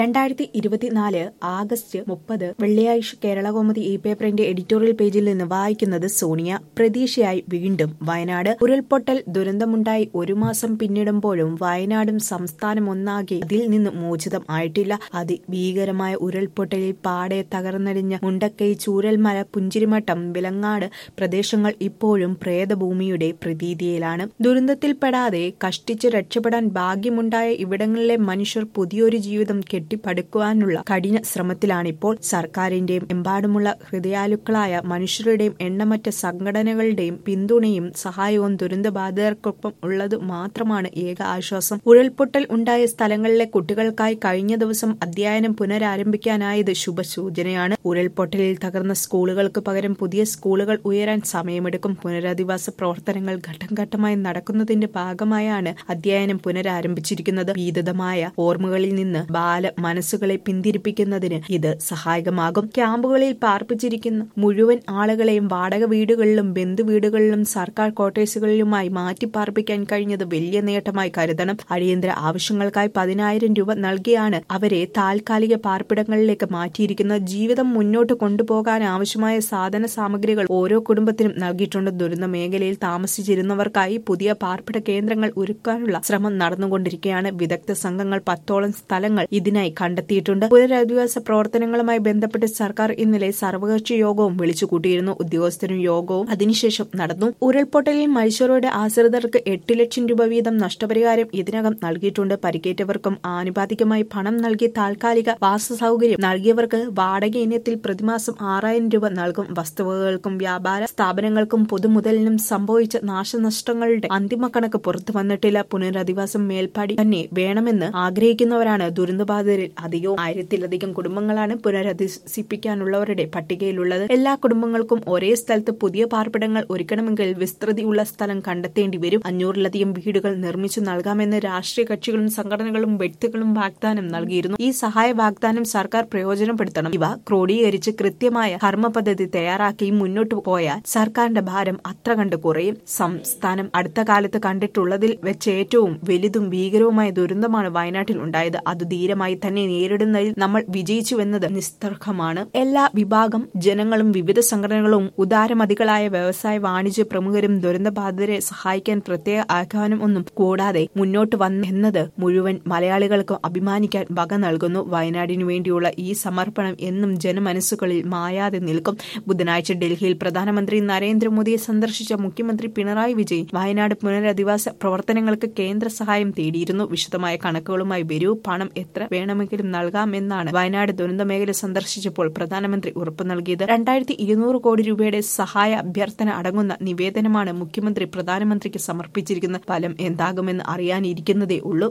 രണ്ടായിരത്തി ഇരുപത്തിനാല് ആഗസ്റ്റ് മുപ്പത് വെള്ളിയാഴ്ച കേരളകൗമുദി ഈ പേപ്പറിന്റെ എഡിറ്റോറിയൽ പേജിൽ നിന്ന് വായിക്കുന്നത് സോണിയ പ്രതീക്ഷയായി വീണ്ടും വയനാട് ഉരുൾപൊട്ടൽ ദുരന്തമുണ്ടായി ഒരു മാസം പിന്നിടുമ്പോഴും വയനാടും സംസ്ഥാനം ഒന്നാകെ അതിൽ നിന്ന് മോചിതം ആയിട്ടില്ല അതിഭീകരമായ ഉരുൾപൊട്ടലിൽ പാടെ തകർന്നടിഞ്ഞ മുണ്ടക്കൈ ചൂരൽമല പുഞ്ചിരിമട്ടം വിലങ്ങാട് പ്രദേശങ്ങൾ ഇപ്പോഴും പ്രേതഭൂമിയുടെ പ്രതീതിയിലാണ് ദുരന്തത്തിൽപ്പെടാതെ കഷ്ടിച്ച് രക്ഷപ്പെടാൻ ഭാഗ്യമുണ്ടായ ഇവിടങ്ങളിലെ മനുഷ്യർ പുതിയൊരു ജീവിതം കെട്ടിപ്പടുക്കുവാനുള്ള കഠിന ശ്രമത്തിലാണിപ്പോൾ സർക്കാരിന്റെയും എമ്പാടുമുള്ള ഹൃദയാലുക്കളായ മനുഷ്യരുടെയും എണ്ണമറ്റ സംഘടനകളുടെയും പിന്തുണയും സഹായവും ദുരന്തബാധിതർക്കൊപ്പം ഉള്ളത് മാത്രമാണ് ഏക ആശ്വാസം ഉരുൾപൊട്ടൽ ഉണ്ടായ സ്ഥലങ്ങളിലെ കുട്ടികൾക്കായി കഴിഞ്ഞ ദിവസം അധ്യയനം പുനരാരംഭിക്കാനായത് ശുഭസൂചനയാണ് ഉരുൾപൊട്ടലിൽ തകർന്ന സ്കൂളുകൾക്ക് പകരം പുതിയ സ്കൂളുകൾ ഉയരാൻ സമയമെടുക്കും പുനരധിവാസ പ്രവർത്തനങ്ങൾ ഘട്ടം ഘട്ടമായി നടക്കുന്നതിന്റെ ഭാഗമായാണ് അധ്യയനം പുനരാരംഭിച്ചിരിക്കുന്നത് ഭീതമായ ഓർമ്മകളിൽ നിന്ന് ബാല മനസ്സുകളെ പിന്തിരിപ്പിക്കുന്നതിന് ഇത് സഹായകമാകും ക്യാമ്പുകളിൽ പാർപ്പിച്ചിരിക്കുന്ന മുഴുവൻ ആളുകളെയും വാടക വീടുകളിലും ബന്ധുവീടുകളിലും സർക്കാർ ക്വാർട്ടേഴ്സുകളിലുമായി മാറ്റി പാർപ്പിക്കാൻ കഴിഞ്ഞത് വലിയ നേട്ടമായി കരുതണം അടിയന്തര ആവശ്യങ്ങൾക്കായി പതിനായിരം രൂപ നൽകിയാണ് അവരെ താൽക്കാലിക പാർപ്പിടങ്ങളിലേക്ക് മാറ്റിയിരിക്കുന്നത് ജീവിതം മുന്നോട്ട് കൊണ്ടുപോകാൻ ആവശ്യമായ സാധന സാമഗ്രികൾ ഓരോ കുടുംബത്തിനും നൽകിയിട്ടുണ്ട് ദുരന്ത മേഖലയിൽ താമസിച്ചിരുന്നവർക്കായി പുതിയ പാർപ്പിട കേന്ദ്രങ്ങൾ ഒരുക്കാനുള്ള ശ്രമം നടന്നുകൊണ്ടിരിക്കുകയാണ് വിദഗ്ധ സംഘങ്ങൾ പത്തോളം സ്ഥലങ്ങൾ ഇതിനായി കണ്ടെത്തിയിട്ടുണ്ട് പുനരധിവാസ പ്രവർത്തനങ്ങളുമായി ബന്ധപ്പെട്ട് സർക്കാർ ഇന്നലെ സർവകക്ഷി യോഗവും വിളിച്ചുകൂട്ടിയിരുന്നു ഉദ്യോഗസ്ഥരും യോഗവും അതിനുശേഷം നടന്നു ഉരുൾപൊട്ടലിൽ മരിച്ചവരുടെ ആശ്രിതർക്ക് എട്ട് ലക്ഷം രൂപ വീതം നഷ്ടപരിഹാരം ഇതിനകം നൽകിയിട്ടുണ്ട് പരിക്കേറ്റവർക്കും ആനുപാതികമായി പണം നൽകി താൽക്കാലിക വാസ സൗകര്യം നൽകിയവർക്ക് വാടക ഇനത്തിൽ പ്രതിമാസം ആറായിരം രൂപ നൽകും വസ്തുവകകൾക്കും വ്യാപാര സ്ഥാപനങ്ങൾക്കും പൊതുമുതലിനും സംഭവിച്ച നാശനഷ്ടങ്ങളുടെ അന്തിമ കണക്ക് പുറത്തു വന്നിട്ടില്ല പുനരധിവാസം മേൽപ്പാടി തന്നെ വേണമെന്ന് ആഗ്രഹിക്കുന്നവരാണ് ദുരന്തബാധിതരിൽ അധികവും ആയിരത്തിലധികം കുടുംബങ്ങളാണ് പുനരധിവസിപ്പിക്കാനുള്ളവരുടെ പട്ടികയിലുള്ളത് എല്ലാ കുടുംബങ്ങൾക്കും ഒരേ സ്ഥലത്ത് പുതിയ പാർപ്പിടങ്ങൾ ഒരുക്കണമെങ്കിൽ വിസ്തൃതിയുള്ള സ്ഥലം കണ്ടെത്തേണ്ടി വരും അഞ്ഞൂറിലധികം വീടുകൾ നിർമ്മിച്ചു നൽകാമെന്ന് രാഷ്ട്രീയ കക്ഷികളും സംഘടനകളും വ്യക്തികളും വാഗ്ദാനം നൽകിയിരുന്നു ഈ സഹായ വാഗ്ദാനം സർക്കാർ പ്രയോജനപ്പെടുത്തണം ഇവ ക്രോഡീകരിച്ച് കൃത്യമായ കർമ്മ പദ്ധതി തയ്യാറാക്കി മുന്നോട്ട് പോയാൽ സർക്കാരിന്റെ ഭാരം അത്ര കണ്ട് കുറയും സംസ്ഥാനം അടുത്ത കാലത്ത് കണ്ടിട്ടുള്ളതിൽ വെച്ച് ഏറ്റവും വലുതും ഭീകരവുമായ ദുരന്തമാണ് വയനാട്ടിൽ ഉണ്ടായത് അത് ധീരമായി തന്നെ നേരിടുന്നതിൽ നമ്മൾ വിജയിച്ചുവെന്നത് നിസ്തർക്കമാണ് എല്ലാ വിഭാഗം ജനങ്ങളും വിവിധ സംഘടനകളും ഉദാരമതികളായ വ്യവസായ വാണിജ്യ പ്രമുഖരും ദുരന്തബാധിതരെ സഹായിക്കാൻ പ്രത്യേക ആഹ്വാനം ഒന്നും കൂടാതെ മുന്നോട്ട് വന്നെന്നത് മുഴുവൻ മലയാളികൾക്കും അഭിമാനിക്കാൻ വക നൽകുന്നു വയനാടിനു വേണ്ടിയുള്ള ഈ സമർപ്പണം എന്നും ജനമനസ്സുകളിൽ മായാതെ നിൽക്കും ബുധനാഴ്ച ഡൽഹിയിൽ പ്രധാനമന്ത്രി നരേന്ദ്രമോദിയെ സന്ദർശിച്ച മുഖ്യമന്ത്രി പിണറായി വിജയൻ വയനാട് പുനരധിവാസ പ്രവർത്തനങ്ങൾക്ക് കേന്ദ്ര സഹായം തേടിയിരുന്നു വിശദമായ കണക്കുകളുമായി വരൂ പണം എത്ര വേണമെങ്കിലും നൽകാമെന്നാണ് വയനാട് ദുരന്ത മേഖല സന്ദർശിച്ചപ്പോൾ പ്രധാനമന്ത്രി ഉറപ്പു നൽകിയത് രണ്ടായിരത്തി ഇരുന്നൂറ് കോടി രൂപയുടെ സഹായ അഭ്യർത്ഥന അടങ്ങുന്ന നിവേദനമാണ് മുഖ്യമന്ത്രി പ്രധാനമന്ത്രിക്ക് സമർപ്പിച്ചിരിക്കുന്ന ഫലം എന്താകുമെന്ന് അറിയാനിരിക്കുന്നതേ ഉള്ളൂ